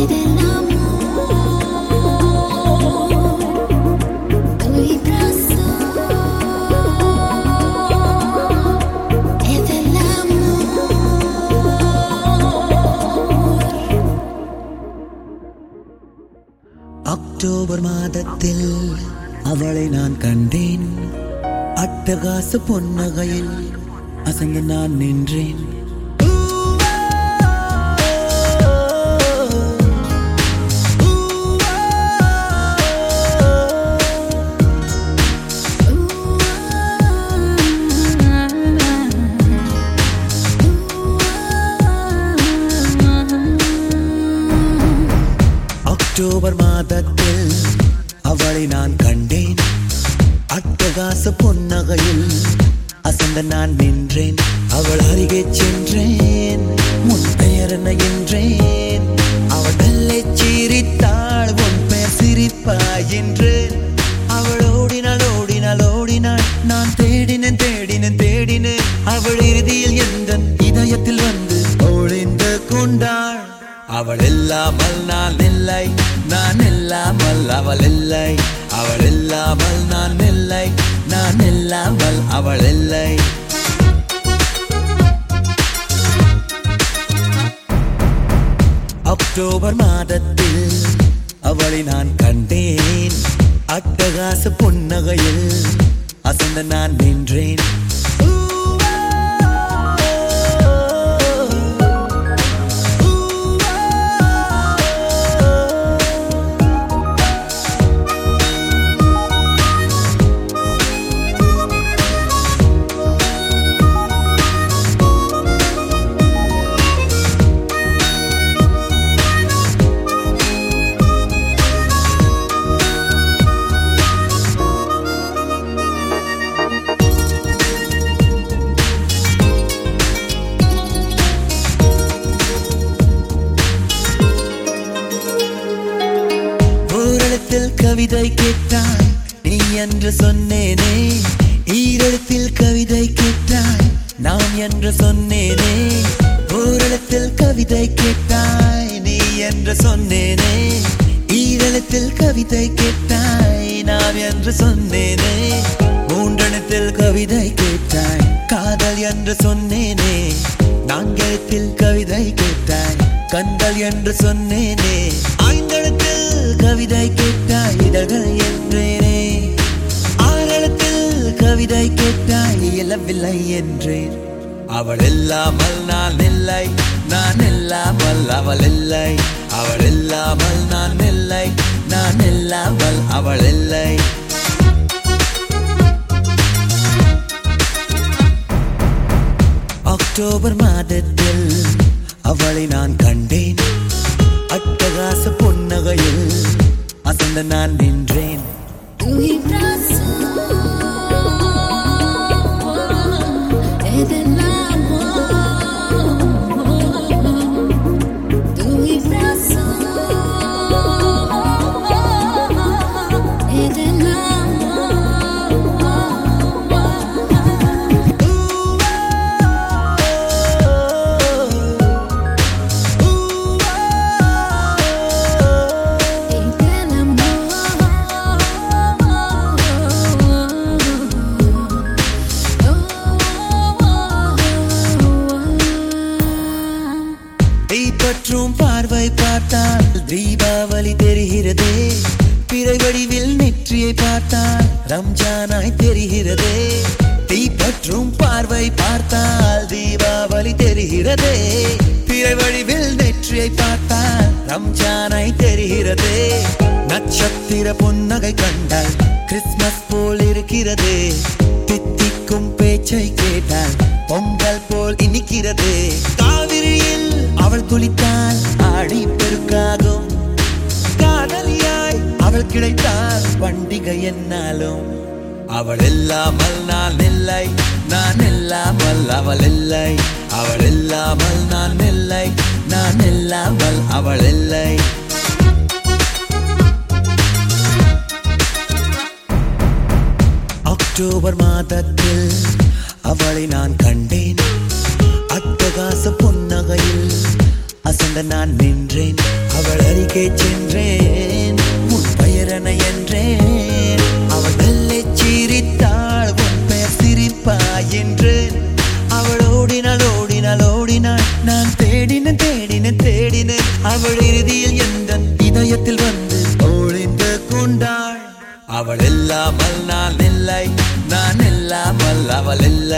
October மாதத்தில் அவளை நான் கண்டேன் அட்டகாச பொன்னகையில் அசந்து நான் நின்றேன் அக்டோபர் மாதத்தில் அவளை நான் கண்டேன் அட்டகாச பொன்னகையில் அசந்த நான் நின்றேன் அவள் அருகே சென்றேன் முன் பெயர் என்ன என்றேன் அவள் வெள்ளை சிரித்தாள் உன் பெயர் சிரிப்பா என்றேன் அவள் ஓடினாள் ஓடினாள் ஓடினாள் நான் தேடினேன் தேடினேன் தேடினேன் அவள் இறுதியில் எந்த இதயத்தில் வந்து ஒளிந்து கொண்டாள் அவள் இல்லாமல் நான் இல்லை நான் இல்லாமல் அவள் இல்லை அவள் இல்லாமல் நான் இல்லை நான் இல்லாமல் அவள் இல்லை அக்டோபர் மாதத்தில் அவளை நான் கண்டேன் அட்டகாச புன்னகையில் அசந்த நான் நின்றேன் ஓரிடத்தில் கவிதை கேட்டாய் நீ என்று சொன்னேனே ஈரிடத்தில் கவிதை கேட்டாய் நான் என்று சொன்னேனே ஓரிடத்தில் கவிதை கேட்டாய் நீ என்று சொன்னேனே ஈரிடத்தில் கவிதை கேட்டாய் நான் என்று சொன்னேனே மூன்றெழுத்தில் கவிதை கேட்டாய் காதல் என்று சொன்னேனே நான்கெழுத்தில் கவிதை கேட்டாய் கண்கள் என்று சொன்னேனே ஐந்தெழுத்தில் கவிதை கேட்டாய் இதழ்கள் என்றேனே ஆறெழுத்தில் கவிதை கேட்டாய் இயலவில்லை என்றேன் அவள் இல்லாமல் நான் இல்லை நான் இல்லாமல் அவள் இல்லை அவள் இல்லாமல் நான் இல்லை நான் இல்லாமல் அவள் இல்லை அக்டோபர் மாதத்தில் அவளை நான் கண்டேன் அட்டகாச பொன்னகையில் அசந்த நான் நின்றேன் Tu abrazo es del amor. Tu abrazo es del amor. Es del amor. தீப்பற்றும் பார்வை பார்த்தால் தீபாவளி தெரிகிறதே பிறை வடிவில் நெற்றியை பார்த்தால் ரம்ஜானாய் தெரிகிறதே தீப்பற்றும் பார்வை பார்த்தால் தீபாவளி தெரிகிறதே பிறை வடிவில் நெற்றியை பார்த்தால் ரம்ஜானாய் தெரிகிறதே நட்சத்திர புன்னகை கண்டால் கிறிஸ்மஸ் போல் இருக்கிறதே தித்திக்கும் பேச்சை கேட்டால் பொங்கல் போல் இனிக்கிறதே காவிரியில் அவள் குளித்தால் ஆடி பெருக்காகும் காதலியாய் அவள் கிடைத்தால் பண்டிகை என்னாலும் அவள் இல்லாமல் நான் இல்லை நான் இல்லாமல் அவள் இல்லை அவள் இல்லாமல் நான் இல்லை நான் இல்லாமல் அவள் இல்லை அக்டோபர் மாதத்தில் அவளை நான் கண்டேன் அட்டகாச பொன்னகையில் அசந்த நான் நின்றேன் அவள் அறி அருகே சென்றேன் உன் பெயரனை என்றேன் அவள் மெல்லை சிரித்தாள் உன் பெயர் சிரிப்பா என்றேன் அவள் ஓடினாள் ஓடினாள் ஓடினாள் நான் தேடினேன் தேடினேன் தேடினேன் அவள் இறுதியில் எந்த இதயத்தில் வந்து ஒளிந்து கொண்டாள் அவள் இல்லாமல் நான் இல்லை நான் இல்லாமல் அவள் இல்லை